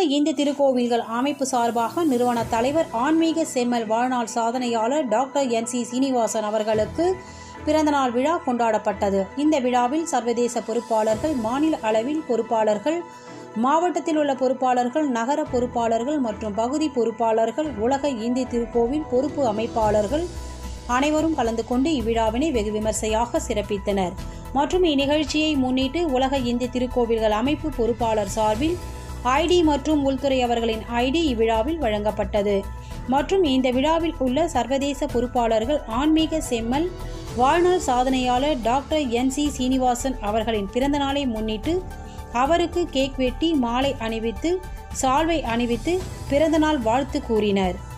இந்து திருக்கோவில்கள் அமைப்பு சார்பாக நிறுவன தலைவர் ஆன்மீக செம்மல் வாழ்நாள் சாதனையாளர் டாக்டர் என் சி சீனிவாசன் அவர்களுக்கு பிறந்தநாள் விழா கொண்டாடப்பட்டது இந்த விழாவில் சர்வதேச பொறுப்பாளர்கள் மாநில அளவில் பொறுப்பாளர்கள் மாவட்டத்தில் உள்ள பொறுப்பாளர்கள் நகர பொறுப்பாளர்கள் மற்றும் பகுதி பொறுப்பாளர்கள் உலக இந்திய திருக்கோவில் பொறுப்பு அமைப்பாளர்கள் அனைவரும் கலந்து கொண்டு இவ்விழாவினை வெகு விமர்சையாக சிறப்பித்தனர் மற்றும் இந்நிகழ்ச்சியை முன்னிட்டு உலக இந்திய திருக்கோவில்கள் அமைப்பு பொறுப்பாளர் சார்பில் ஐடி மற்றும் உள்துறை அவர்களின் ஐடி இவ்விழாவில் வழங்கப்பட்டது மற்றும் இந்த விழாவில் உள்ள சர்வதேச பொறுப்பாளர்கள் ஆன்மீக செம்மல் வாழ்நாள் சாதனையாளர் டாக்டர் என் சி சீனிவாசன் அவர்களின் பிறந்தநாளை முன்னிட்டு அவருக்கு கேக் வெட்டி மாலை அணிவித்து சால்வை அணிவித்து பிறந்தநாள் வாழ்த்து கூறினர்